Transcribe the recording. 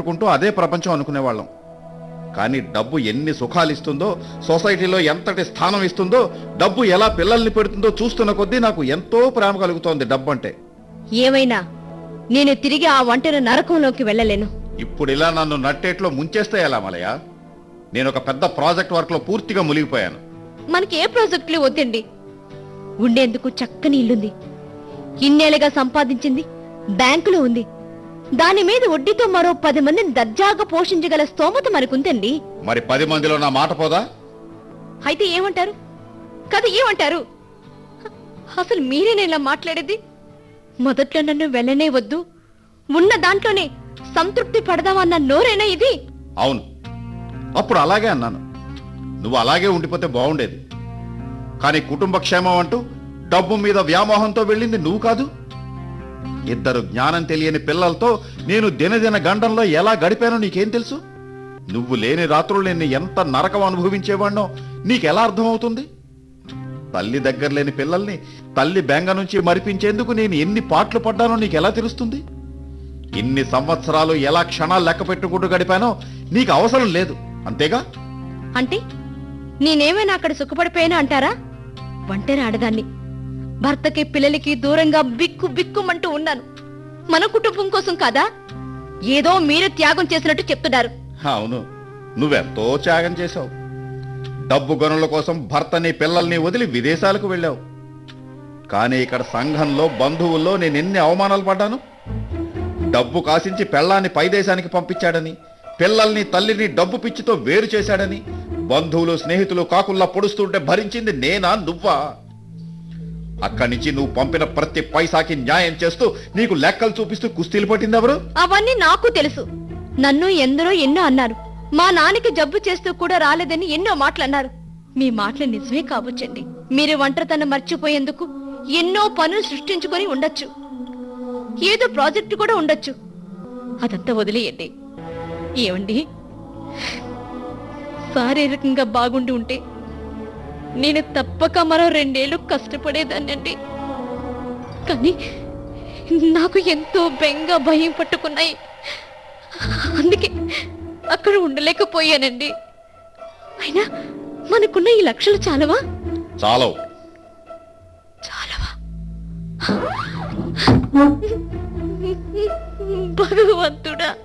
పెట్టుకుంటూ అదే ప్రపంచం అనుకునేవాళ్ళం కానీ డబ్బు ఎన్ని సుఖాలు ఇస్తుందో సొసైటీలో ఎంతటి స్థానం ఇస్తుందో డబ్బు ఎలా పిల్లల్ని పెడుతుందో చూస్తున్న కొద్దీ నాకు ఎంతో ప్రేమ కలుగుతోంది డబ్బు అంటే ఏమైనా నేను తిరిగి ఆ వంటన నరకంలోకి వెళ్ళలేను ఇప్పుడు ఇలా నన్ను నట్టేట్లో ముంచేస్తే ఎలా మలయ నేను ఒక పెద్ద ప్రాజెక్ట్ వర్క్ లో పూర్తిగా మునిగిపోయాను మనకి ఏ ప్రాజెక్టులు వద్దండి ఉండేందుకు చక్కని ఇల్లుంది ఇన్నేళ్ళుగా సంపాదించింది బ్యాంకులో ఉంది దాని మీద వడ్డీతో మరో పది మందిని దర్జాగా పోషించగల స్తోమత మనకుందండి మరి పది మందిలో నా మాట పోదా అయితే ఏమంటారు కదా ఏమంటారు అసలు మీరేనా ఇలా మాట్లాడేది మొదట్లో నన్ను వెళ్ళనే వద్దు ఉన్న దాంట్లోనే సంతృప్తి పడదామన్న నోరేనా ఇది అవును అప్పుడు అలాగే అన్నాను నువ్వు అలాగే ఉండిపోతే బాగుండేది కానీ కుటుంబ క్షేమం అంటూ డబ్బు మీద వ్యామోహంతో వెళ్ళింది నువ్వు కాదు ఇద్దరు జ్ఞానం తెలియని పిల్లలతో నేను దినదిన గండంలో ఎలా గడిపానో నీకేం తెలుసు నువ్వు లేని రాత్రులు నేను ఎంత నరకం అనుభవించేవాణ్ణో నీకెలా అర్థమవుతుంది తల్లి దగ్గర లేని పిల్లల్ని తల్లి బెంగ నుంచి మరిపించేందుకు నేను ఎన్ని పాటలు పడ్డానో నీకెలా తెలుస్తుంది ఇన్ని సంవత్సరాలు ఎలా క్షణాలు లెక్క పెట్టుకుంటూ గడిపానో నీకు అవసరం లేదు అంతేగా అంటే నేనేమైనా అక్కడ సుఖపడిపోయానా అంటారా ఒంటరి ఆడదాన్ని భర్తకి పిల్లలకి దూరంగా బిక్కు బిక్కుమంటూ ఉన్నాను మన కుటుంబం కోసం కాదా ఏదో మీరు త్యాగం చేసినట్టు చెప్తున్నారు అవును నువ్వెంతో త్యాగం చేశావు డబ్బు గనుల కోసం భర్తని పిల్లల్ని వదిలి విదేశాలకు వెళ్ళావు కానీ ఇక్కడ సంఘంలో బంధువుల్లో నేను ఎన్ని అవమానాలు పడ్డాను డబ్బు కాసించి పెళ్ళాన్ని పై దేశానికి పంపించాడని పిల్లల్ని తల్లిని డబ్బు పిచ్చితో వేరు చేశాడని బంధువులు స్నేహితులు కాకుల్లా పొడుస్తుంటే భరించింది నేనా నువ్వా అక్కడి నుంచి నువ్వు పంపిన ప్రతి పైసాకి న్యాయం చేస్తూ నీకు లెక్కలు చూపిస్తూ కుస్తీలు పట్టింది ఎవరు అవన్నీ నాకు తెలుసు నన్ను ఎందరో ఎన్నో అన్నారు మా నాన్నకి జబ్బు చేస్తూ కూడా రాలేదని ఎన్నో మాటలు అన్నారు మీ మాటలు నిజమే కావచ్చండి మీరు ఒంటరితనం మర్చిపోయేందుకు ఎన్నో పనులు సృష్టించుకొని ఉండొచ్చు ఏదో ప్రాజెక్టు కూడా ఉండొచ్చు అదంతా వదిలేయండి ఏమండి శారీరకంగా బాగుండి ఉంటే నేను తప్పక మరో రెండేళ్లు కష్టపడేదాన్నండి కానీ నాకు ఎంతో బెంగ భయం పట్టుకున్నాయి అందుకే అక్కడ ఉండలేకపోయానండి అయినా మనకున్న ఈ లక్షలు చాలవా చాలవు చాలవా భగవంతుడా